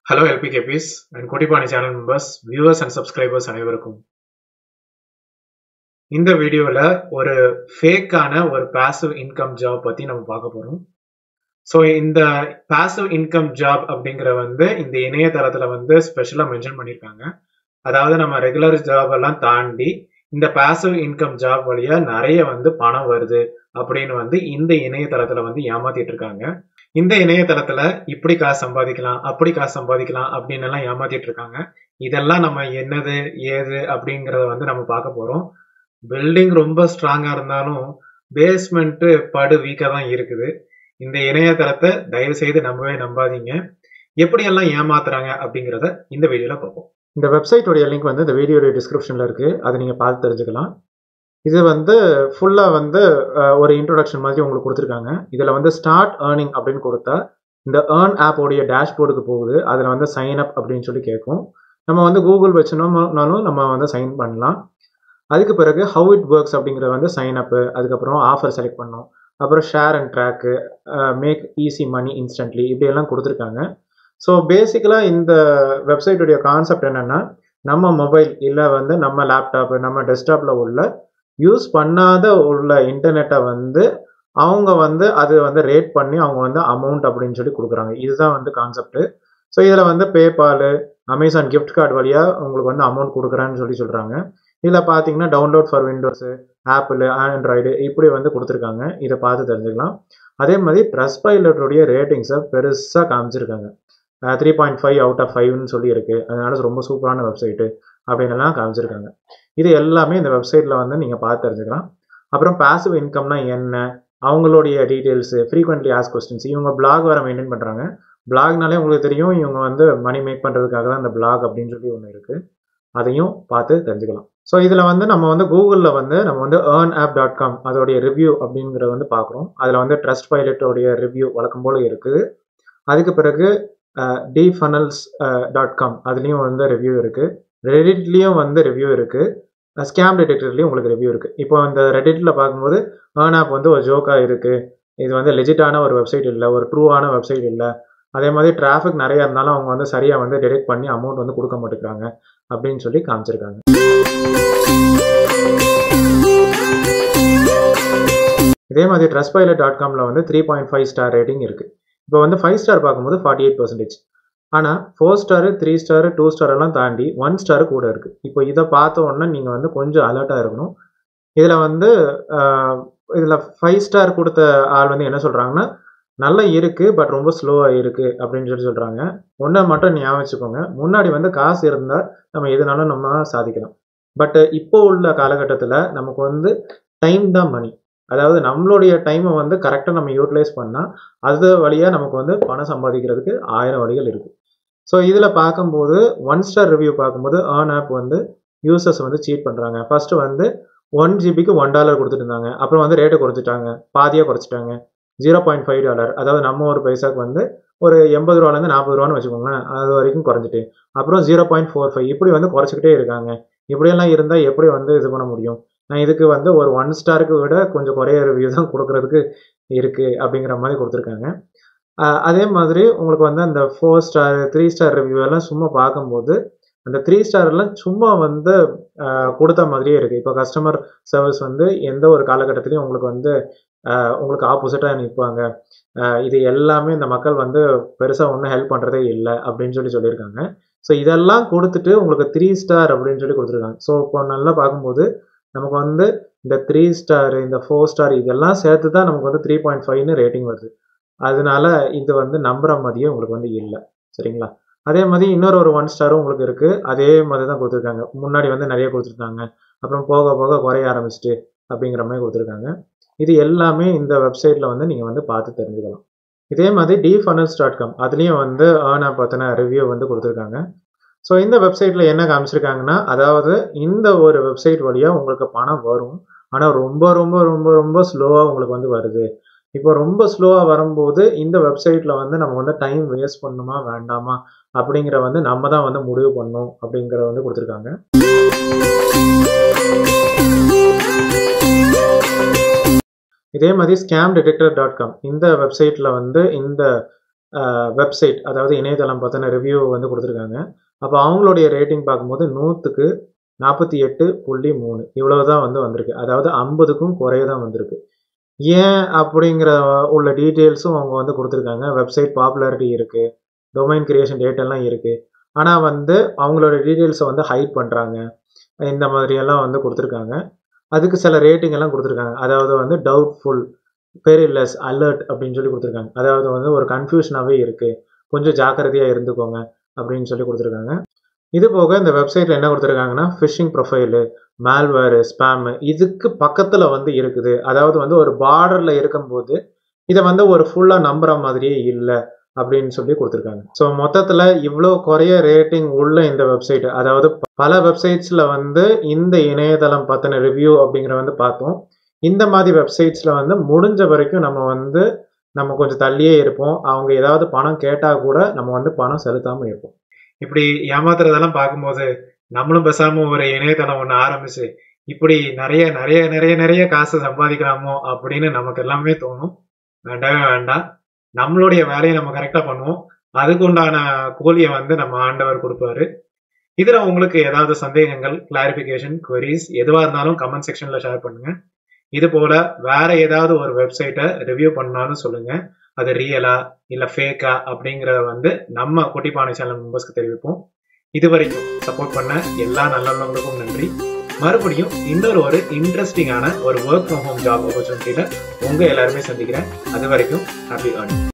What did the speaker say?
hello எல்பிகேபிஸ் and Kuttipani channel members viewers and subscribers அனைவருக்கும் இந்த வீடியோவில் ஒரு ஃபேக்கான ஒரு பாசிவ் இன்கம் ஜாப் பற்றி நம்ம பார்க்க போகிறோம் ஸோ இந்த பாசிவ் இன்கம் ஜாப் அப்படிங்கிற வந்து இந்த இணையதளத்தில் வந்து ஸ்பெஷலாக மென்ஷன் பண்ணியிருக்காங்க அதாவது நம்ம ரெகுலர் ஜாப் எல்லாம் தாண்டி இந்த பாசிவ் இன்கம் ஜாப் வழியா நிறைய வந்து பணம் வருது அப்படின்னு வந்து இந்த இணையதளத்துல வந்து ஏமாத்திட்டு இருக்காங்க இந்த இணையதளத்துல இப்படி காசு சம்பாதிக்கலாம் அப்படி காசு சம்பாதிக்கலாம் அப்படின்னு எல்லாம் ஏமாத்திட்டு இருக்காங்க இதெல்லாம் நம்ம என்னது ஏது அப்படிங்கறத வந்து நம்ம பார்க்க போறோம் பில்டிங் ரொம்ப ஸ்ட்ராங்கா இருந்தாலும் பேஸ்மெண்ட் படு வீக்கா தான் இருக்குது இந்த இணையதளத்தை தயவு செய்து நம்பவே நம்பாதீங்க எப்படியெல்லாம் ஏமாத்துறாங்க அப்படிங்கிறத இந்த வீடியோல பார்ப்போம் இந்த வெப்சைட்டோடைய லிங்க் வந்து இந்த வீடியோடைய டிஸ்கிரிப்ஷனில் இருக்குது அதை நீங்கள் பார்த்து தெரிஞ்சுக்கலாம் இது வந்து ஃபுல்லாக வந்து ஒரு இன்ட்ரொடக்ஷன் மாதிரி உங்களுக்கு கொடுத்துருக்காங்க இதில் வந்து ஸ்டார்ட் ஏர்னிங் அப்படின்னு கொடுத்தா இந்த ஏர்ன் ஆப்போடைய டேஷ்போர்டுக்கு போகுது அதில் வந்து சைன் அப் அப்படின்னு சொல்லி கேட்கும் நம்ம வந்து கூகுள் வச்சுனோம்னாலும் நம்ம வந்து சைன் பண்ணலாம் அதுக்கு பிறகு ஹவு இட் ஒர்க்ஸ் அப்படிங்கிறத வந்து சைன் அப்பு அதுக்கப்புறம் ஆஃபர் செலக்ட் பண்ணோம் அப்புறம் share and track make easy money instantly இப்படியெல்லாம் கொடுத்துருக்காங்க ஸோ பேசிக்கலாக இந்த வெப்சைட்டுடைய கான்செப்ட் என்னென்னா நம்ம மொபைல் இல்லை வந்து நம்ம லேப்டாப்பு நம்ம டெஸ்க்டாப்பில் உள்ள யூஸ் பண்ணாத உள்ள இன்டர்நெட்டை வந்து அவங்க வந்து அது வந்து ரேட் பண்ணி அவங்க வந்து அமௌண்ட் அப்படின்னு சொல்லி கொடுக்குறாங்க இதுதான் வந்து கான்செப்ட் ஸோ இதில் வந்து பேபால் அமேசான் கிஃப்ட் கார்டு வழியாக உங்களுக்கு வந்து அமௌண்ட் கொடுக்குறான்னு சொல்லி சொல்கிறாங்க இதில் பார்த்தீங்கன்னா download for Windows Apple Android இப்படி வந்து கொடுத்துருக்காங்க இதை பார்த்து தெரிஞ்சுக்கலாம் அதே மாதிரி ட்ரெஸ் பைலட்டுடைய ரேட்டிங்ஸை பெருசாக காமிச்சிருக்காங்க three point five out of ஃபைவ்னு சொல்லி இருக்கு அதனால ரொம்ப சூப்பரான வெப்சைட்டு அப்படின்னு எல்லாம் காமிச்சிருக்காங்க இது எல்லாமே இந்த வெப்சைட்டில் வந்து நீங்கள் பார்த்து தெரிஞ்சுக்கலாம் அப்புறம் பாசிவ் இன்கம்னா என்ன அவங்களுடைய டீட்டெயில்ஸு ஃப்ரீக்வெண்ட்லி ஆஸ் கொஸ்டின்ஸ் இவங்க பிளாக் வேறு மெயின்டைன் பண்ணுறாங்க பிளாக்னாலே உங்களுக்கு தெரியும் இவங்க வந்து மணி மேக் பண்ணுறதுக்காக தான் இந்த பிளாக் அப்படின்னு சொல்லி ஒன்று இருக்குது அதையும் பார்த்து தெரிஞ்சுக்கலாம் ஸோ இதில் வந்து நம்ம வந்து கூகுளில் வந்து நம்ம வந்து ஏர்ன் ஆப் டாட் காம் அதோடைய ரிவ்யூ அப்படிங்கிறத வந்து பார்க்குறோம் அதில் வந்து ட்ரஸ்ட் பைலட்டோடைய ரிவ்யூ வழக்கம் போல் இருக்குது அதுக்கு பிறகு டி ஃபனல்ஸ் டாட் காம் அதுலேயும் வந்து ரிவ்யூ இருக்குது ரெடிட்லேயும் வந்து ரிவ்யூ இருக்குது ஸ்கேம் டிடெக்டர்லேயும் உங்களுக்கு ரிவ்யூ இருக்குது இப்போ இந்த ரெடிட்டில் பார்க்கும்போது ஏர்ன் ஆப் வந்து ஒரு ஜோக்காக இருக்குது இது வந்து லெஜிட்டான ஒரு வெப்சைட் இல்லை ஒரு ட்ரூவான வெப்சைட் இல்லை அதே மாதிரி டிராஃபிக் நிறைய இருந்தாலும் அவங்க வந்து சரியாக வந்து டிடெக்ட் பண்ணி அமௌண்ட் வந்து கொடுக்க மாட்டேங்கிறாங்க அப்படின்னு சொல்லி காமிச்சிருக்காங்க இதே மாதிரி ட்ரெஸ் பைலட் டாட் காமில் வந்து three point five star rating இருக்குது இப்போ வந்து ஃபைவ் ஸ்டார் பார்க்கும்போது ஃபார்ட்டி எயிட் பர்சன்டேஜ் ஆனால் four star three star two star எல்லாம் தாண்டி ஒன் ஸ்டார் கூட இருக்குது இப்போ இதை பார்த்த உடனே நீங்கள் வந்து கொஞ்சம் அலர்ட்டாக இருக்கணும் இதில் வந்து இதில் ஃபைவ் ஸ்டார் கொடுத்த ஆள் வந்து என்ன சொல்கிறாங்கன்னா நல்லா இருக்குது பட் ரொம்ப ஸ்லோவாக இருக்குது அப்படின்னு சொல்லி சொல்கிறாங்க ஒன்றை மட்டும் ஞாபகம் வச்சுக்கோங்க முன்னாடி வந்து காசு இருந்தால் நம்ம எதுனாலும் நம்ம சாதிக்கலாம் பட் இப்போ உள்ள காலகட்டத்தில் நமக்கு வந்து டைம் தான் மணி அதாவது நம்மளுடைய டைமை வந்து கரெக்டாக நம்ம யூட்டிலைஸ் பண்ணால் அது வழியாக நமக்கு வந்து பணம் சம்பாதிக்கிறதுக்கு ஆயிரம் வழிகள் இருக்குது ஸோ இதில் பார்க்கும்போது ஒன் ஸ்டார் ரிவ்யூ பார்க்கும்போது ஏர்ன் ஆப் வந்து யூசர்ஸ் வந்து சீட் பண்ணுறாங்க ஃபஸ்ட்டு வந்து ஒன் ஜிபிக்கு ஒன் டாலர் கொடுத்துட்டு இருந்தாங்க அப்புறம் வந்து ரேட்டை குறைச்சிட்டாங்க பாதியாக குறைச்சிட்டாங்க ஜீரோ பாயிண்ட் ஃபைவ் டாலர் அதாவது நம்ம ஒரு பைசாக்கு வந்து ஒரு எண்பது ரூபாலேருந்து நாற்பது ரூபான்னு வச்சுக்கோங்களேன் அது வரைக்கும் குறைஞ்சிட்டு அப்புறம் ஜீரோ பாயிண்ட் ஃபோர் ஃபைவ் இப்படி வந்து குறைச்சிக்கிட்டே இருக்காங்க இப்படியெல்லாம் இருந்தால் எப்படி வந்து இது பண்ண முடியும் நான் இதுக்கு வந்து ஒரு ஒன் ஸ்டாருக்கு விட கொஞ்சம் குறைய ரிவ்யூ தான் கொடுக்குறதுக்கு இருக்குது அப்படிங்கிற மாதிரி கொடுத்துருக்காங்க அதே மாதிரி உங்களுக்கு வந்து அந்த four star three star review எல்லாம் சும்மா பார்க்கும்போது அந்த த்ரீ ஸ்டார்லாம் சும்மா வந்து கொடுத்த மாதிரியே இருக்குது இப்போ கஸ்டமர் சர்வீஸ் வந்து எந்த ஒரு காலகட்டத்திலையும் உங்களுக்கு வந்து உங்களுக்கு ஆப்போசிட்டாக நிற்பாங்க இது எல்லாமே இந்த மக்கள் வந்து பெருசாக ஒன்றும் ஹெல்ப் பண்ணுறதே இல்லை அப்படின்னு சொல்லி சொல்லியிருக்காங்க ஸோ இதெல்லாம் கொடுத்துட்டு உங்களுக்கு த்ரீ ஸ்டார் அப்படின்னு சொல்லி கொடுத்துருக்காங்க ஸோ இப்போ நல்லா பார்க்கும்போது நமக்கு வந்து இந்த த்ரீ ஸ்டார் இந்த ஃபோர் ஸ்டார் இதெல்லாம் சேர்த்து தான் நமக்கு வந்து த்ரீ பாயிண்ட் ஃபைவ்னு ரேட்டிங் வருது அதனால இது வந்து நம்புற மாதிரியே உங்களுக்கு வந்து இல்லை சரிங்களா அதே மாதிரி இன்னொரு ஒரு ஒன் ஸ்டாரும் உங்களுக்கு இருக்குது அதே மாதிரி தான் கொடுத்துருக்காங்க முன்னாடி வந்து நிறைய கொடுத்துருக்காங்க அப்புறம் போக போக குறைய ஆரம்பிச்சிட்டு அப்படிங்கிற மாதிரி கொடுத்துருக்காங்க இது எல்லாமே இந்த வெப்சைட்டில் வந்து நீங்கள் வந்து பார்த்து தெரிஞ்சுக்கலாம் இதே மாதிரி டி ஃபனல்ஸ் டாட் காம் அதுலேயும் வந்து ஏர்ன் ஆப் பற்றின ரிவ்யூ வந்து கொடுத்துருக்காங்க ஸோ இந்த வெப்சைட்டில் என்ன காமிச்சிருக்காங்கன்னா அதாவது இந்த ஒரு வெப்சைட் வழியாக உங்களுக்கு பணம் வரும் ஆனால் ரொம்ப ரொம்ப ரொம்ப ரொம்ப ஸ்லோவாக உங்களுக்கு வந்து வருது இப்போ ரொம்ப ஸ்லோவாக வரும்போது இந்த வெப்சைட்டில் வந்து நம்ம வந்து டைம் வேஸ்ட் பண்ணுமா வேண்டாமா அப்படிங்கிற வந்து நம்ம தான் வந்து முடிவு பண்ணணும் அப்படிங்கிறத வந்து கொடுத்துருக்காங்க இதே மாதிரி ஸ்கேம் டிடெக்டர் டாட் காம் இந்த வெப்சைட்டில் வந்து இந்த வெப்சைட் அதாவது இணையதளம் பற்றின ரிவ்யூ வந்து கொடுத்துருக்காங்க அப்போ அவங்களுடைய ரேட்டிங் பார்க்கும்போது நூற்றுக்கு நாற்பத்தி எட்டு புள்ளி மூணு இவ்வளவு தான் வந்து வந்திருக்கு அதாவது ஐம்பதுக்கும் குறைய தான் வந்திருக்கு ஏன் அப்படிங்கிற உள்ள டீட்டெயில்ஸும் அவங்க வந்து கொடுத்துருக்காங்க வெப்சைட் பாப்புலாரிட்டி இருக்குது டொமைன் கிரியேஷன் டேட் எல்லாம் இருக்குது ஆனால் வந்து அவங்களோட டீட்டெயில்ஸை வந்து ஹைட் பண்ணுறாங்க இந்த மாதிரியெல்லாம் வந்து கொடுத்துருக்காங்க அதுக்கு சில ரேட்டிங் எல்லாம் கொடுத்துருக்காங்க அதாவது வந்து டவுட்ஃபுல் பெரிலஸ் அலர்ட் அப்படின்னு சொல்லி கொடுத்துருக்காங்க அதாவது வந்து ஒரு கன்ஃபியூஷனாகவே இருக்குது கொஞ்சம் ஜாக்கிரதையாக இருந்துக்கோங்க அப்படின்னு சொல்லி கொடுத்துருக்காங்க இது போக இந்த வெப்சைட்டில் என்ன கொடுத்துருக்காங்கன்னா ஃபிஷிங் ப்ரொஃபைலு மேல்வேரு ஸ்பேமு இதுக்கு பக்கத்தில் வந்து இருக்குது அதாவது வந்து ஒரு பார்டரில் இருக்கும்போது இதை வந்து ஒரு ஃபுல்லாக நம்புற மாதிரியே இல்லை அப்படின்னு சொல்லி கொடுத்துருக்காங்க ஸோ மொத்தத்தில் இவ்வளோ குறைய ரேட்டிங் உள்ள இந்த வெப்சைட் அதாவது பல வெப்சைட்ஸில் வந்து இந்த இணையதளம் பற்றின ரிவ்யூ அப்படிங்கிற வந்து பார்த்தோம் இந்த மாதிரி வெப்சைட்ஸில் வந்து முடிஞ்ச வரைக்கும் நம்ம வந்து நம்ம கொஞ்சம் தள்ளியே இருப்போம் அவங்க ஏதாவது பணம் கேட்டால் கூட நம்ம வந்து பணம் செலுத்தாமல் இருப்போம் இப்படி ஏமாத்துறதெல்லாம் பார்க்கும்போது நம்மளும் பேசாம ஒரு இணையதளம் ஒன்று ஆரம்பிச்சு இப்படி நிறைய நிறைய நிறைய நிறைய காசு சம்பாதிக்கலாமோ அப்படின்னு நமக்கு எல்லாமே தோணும் வேண்டவே வேண்டாம் நம்மளுடைய வேலையை நம்ம கரெக்டா பண்ணுவோம் அதுக்கு உண்டான கூலியை வந்து நம்ம ஆண்டவர் கொடுப்பாரு இதுல உங்களுக்கு ஏதாவது சந்தேகங்கள் கிளாரிபிகேஷன் queries எதுவா இருந்தாலும் கமெண்ட் செக்ஷன்ல ஷேர் பண்ணுங்க இது போல வேற ஏதாவது ஒரு வெப்சைட்டை ரிவ்யூ பண்ணாலும் சொல்லுங்க அது ரியலா இல்ல ஃபேக்கா அப்படிங்கறத வந்து நம்ம குட்டிப்பானை சேனல் மெம்பர்ஸ்க்கு தெரிவிப்போம் இது வரைக்கும் சப்போர்ட் பண்ண எல்லா நல்லவங்களுக்கும் நன்றி மறுபடியும் இன்னொரு ஒரு இன்ட்ரெஸ்டிங்கான ஒரு ஒர்க் ஃப்ரம் ஹோம் ஜாப் ஆப்பர்ச்சுனிட்டியில உங்க எல்லாருமே சந்திக்கிறேன் அது வரைக்கும் ஹாப்பி ஏர்னிங்